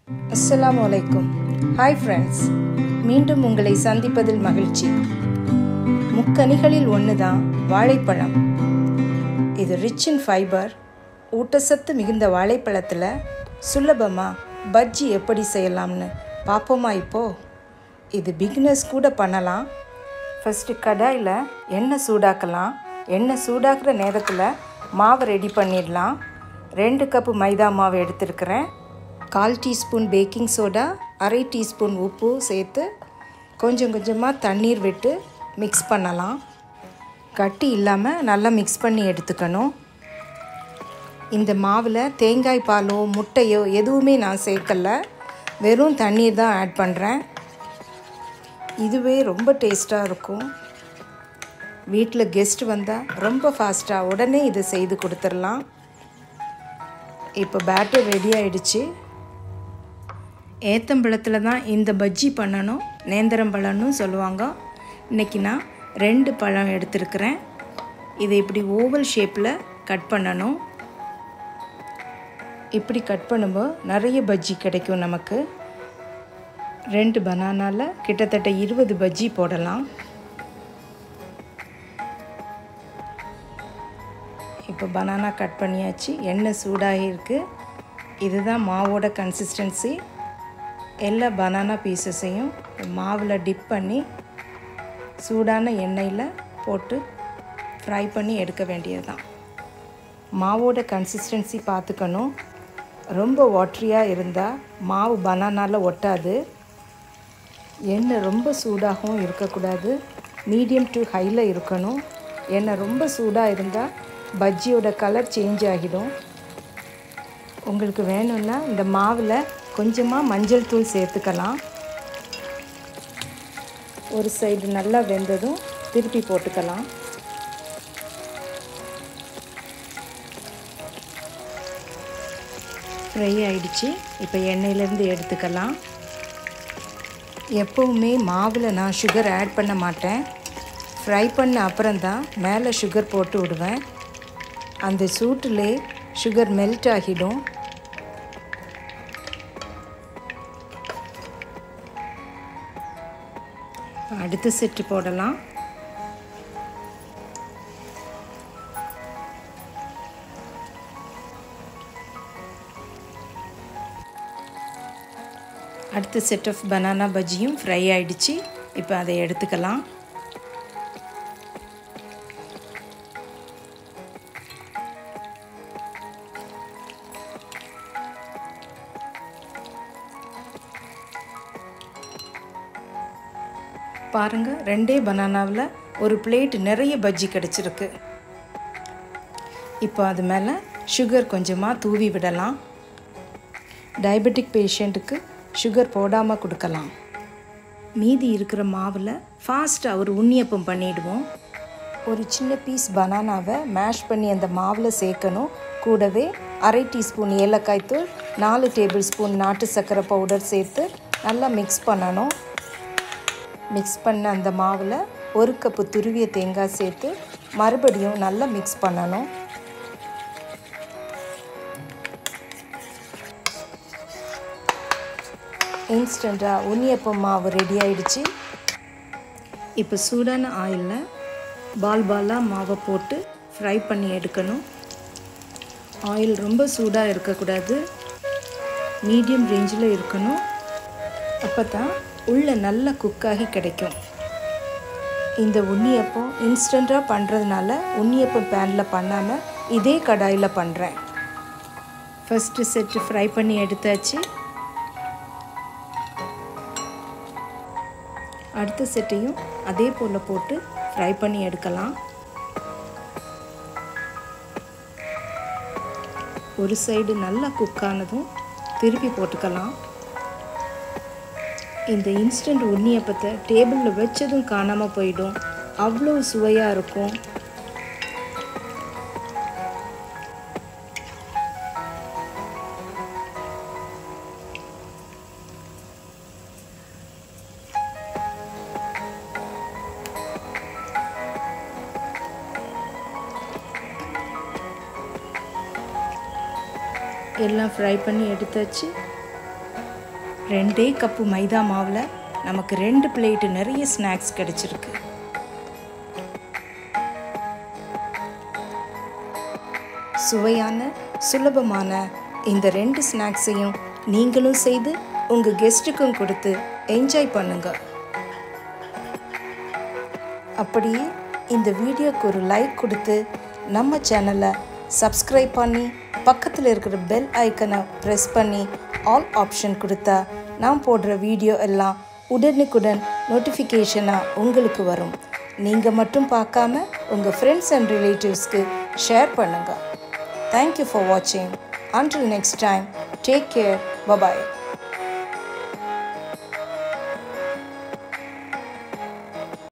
அஸ்ஸலாமு அலைக்கும் hi friends மீண்டும் உங்களை சந்திப்பதில் மகிழ்ச்சி முக்கனிகளில் ஒன்று தான் வாழைப்பழம் இது ரிச் இன் ஃபைபர் ஊட்டச்சத்து மிகுந்த வாழைப்பழத்தில் சுலபமாக பஜ்ஜி எப்படி செய்யலாம்னு பார்ப்போமா இப்போது இது பிகினர்ஸ் கூட பண்ணலாம் ஃபஸ்ட்டு கடாயில் எண்ணெய் சூடாக்கலாம் எண்ணெய் சூடாக்குற நேரத்தில் மாவை ரெடி பண்ணிடலாம் ரெண்டு கப்பு மைதா மாவு எடுத்துருக்கிறேன் கால் டீஸ்பூன் பேக்கிங் சோடா அரை டீஸ்பூன் உப்பு சேர்த்து கொஞ்சம் கொஞ்சமாக தண்ணீர் விட்டு மிக்ஸ் பண்ணலாம் கட்டி இல்லாமல் நல்லா மிக்ஸ் பண்ணி எடுத்துக்கணும் இந்த மாவில் தேங்காய் பாலோ முட்டையோ எதுவுமே நான் சேர்க்கல வெறும் தண்ணீர் தான் ஆட் பண்ணுறேன் இதுவே ரொம்ப டேஸ்ட்டாக இருக்கும் வீட்டில் கெஸ்ட் வந்தால் ரொம்ப ஃபாஸ்ட்டாக உடனே இதை செய்து கொடுத்துடலாம் இப்போ பேட்டர் ரெடி ஆயிடுச்சு ஏத்தம்பழத்தில் தான் இந்த பஜ்ஜி பண்ணணும் நேந்திரம்பழம்னு சொல்லுவாங்க இன்றைக்கி நான் ரெண்டு பழம் எடுத்துருக்கிறேன் இதை இப்படி ஓவல் ஷேப்பில் கட் பண்ணணும் இப்படி கட் பண்ணும்போது நிறைய பஜ்ஜி கிடைக்கும் நமக்கு ரெண்டு பனானாவில் கிட்டத்தட்ட இருபது பஜ்ஜி போடலாம் இப்போ பனானா கட் பண்ணியாச்சு எண்ணெய் சூடாகி இருக்குது இதுதான் மாவோட கன்சிஸ்டன்சி எல்லா பனானா பீசஸையும் மாவில் டிப் பண்ணி சூடான எண்ணெயில் போட்டு ஃப்ரை பண்ணி எடுக்க வேண்டியது தான் மாவோட கன்சிஸ்டன்சி பார்த்துக்கணும் ரொம்ப வாட்ரியாக இருந்தால் மாவு பனானாவில் ஒட்டாது எண்ணெய் ரொம்ப சூடாகவும் இருக்கக்கூடாது மீடியம் டு ஹையில் இருக்கணும் எண்ணெய் ரொம்ப சூடாக இருந்தால் பஜ்ஜியோட கலர் சேஞ்ச் ஆகிடும் உங்களுக்கு வேணும்னா இந்த மாவில் கொஞ்சமாக மஞ்சள் தூள் சேர்த்துக்கலாம் ஒரு சைடு நல்லா வெந்ததும் திருப்பி போட்டுக்கலாம் ஃப்ரை ஆயிடுச்சு இப்போ எண்ணெயிலேருந்து எடுத்துக்கலாம் எப்போவுமே மாவில் நான் சுகர் ஆட் பண்ண மாட்டேன் ஃப்ரை பண்ண அப்புறம்தான் மேலே சுகர் போட்டு விடுவேன் அந்த சூட்டிலே சுகர் மெல்ட் ஆகிடும் அடுத்த செட்டு போடலாம் அடுத்த செட் ஆஃப் பனானா பஜ்ஜியும் ஃப்ரை ஆயிடுச்சு இப்போ அதை எடுத்துக்கலாம் பாருங்கள் ரெண்டே பனானாவில் ஒரு பிளேட் நிறைய பஜ்ஜி கிடச்சிருக்கு இப்போ அது மேலே சுகர் கொஞ்சமாக தூவி விடலாம் டயபெட்டிக் பேஷண்ட்டுக்கு சுகர் போடாமல் கொடுக்கலாம் மீதி இருக்கிற மாவில் ஃபாஸ்ட்டாக ஒரு உண்ணியப்பம் பண்ணிவிடுவோம் ஒரு சின்ன பீஸ் பனானாவை மேஷ் பண்ணி அந்த மாவில் சேர்க்கணும் கூடவே அரை டீஸ்பூன் ஏலக்காய் தூள் நாலு டேபிள் ஸ்பூன் நாட்டு சர்க்கரை பவுடர் சேர்த்து நல்லா மிக்ஸ் பண்ணணும் மிக்ஸ் பண்ண அந்த மாவில் ஒரு கப்பு துருவிய தேங்காய் சேர்த்து மறுபடியும் நல்லா மிக்ஸ் பண்ணணும் இன்ஸ்டண்ட்டாக உன்னியப்பம் மாவு ரெடி ஆயிடுச்சு இப்போ சூடான ஆயிலில் பால் பாலாக மாவை போட்டு ஃப்ரை பண்ணி எடுக்கணும் ஆயில் ரொம்ப சூடாக இருக்கக்கூடாது மீடியம் ரேஞ்சில் இருக்கணும் அப்போ தான் உள்ளே நல்லா குக்காகி கிடைக்கும் இந்த உண்ணியப்பம் இன்ஸ்டண்ட்டாக பண்ணுறதுனால உண்ணியப்பம் பேனில் பண்ணாமல் இதே கடாயில் பண்ணுறேன் ஃபஸ்ட்டு செட்டு ஃப்ரை பண்ணி எடுத்தாச்சு அடுத்த செட்டையும் அதே போல் போட்டு ஃப்ரை பண்ணி எடுக்கலாம் ஒரு சைடு நல்லா குக் ஆனதும் திருப்பி போட்டுக்கலாம் இந்த இன்ஸ்டன்ட் உண்ணியப்பத்தை டேபிளில் வச்சதும் காணாமல் போயிடும் அவ்வளோ சுவையாக இருக்கும் எல்லாம் ஃப்ரை பண்ணி எடுத்தாச்சு ரெண்டே கப்பு மைதா மாவில் நமக்கு ரெண்டு பிளேட்டு நிறைய ஸ்நாக்ஸ் கிடச்சிருக்கு சுவையான சுலபமான இந்த ரெண்டு ஸ்நாக்ஸையும் நீங்களும் செய்து உங்கள் கெஸ்ட்டுக்கும் கொடுத்து என்ஜாய் பண்ணுங்க அப்படியே இந்த வீடியோக்கு ஒரு லைக் கொடுத்து நம்ம சேனலை சப்ஸ்கிரைப் பண்ணி பக்கத்தில் இருக்கிற பெல் ஐக்கனை ப்ரெஸ் பண்ணி ஆல் ஆப்ஷன் கொடுத்தா நான் போடுற வீடியோ எல்லாம் உடனுக்குடன் நோட்டிஃபிகேஷனாக உங்களுக்கு வரும் நீங்கள் மட்டும் பார்க்காம உங்கள் ஃப்ரெண்ட்ஸ் அண்ட் ரிலேட்டிவ்ஸ்க்கு ஷேர் பண்ணுங்கள் தேங்க்யூ ஃபார் வாட்சிங் until next time take care bye bye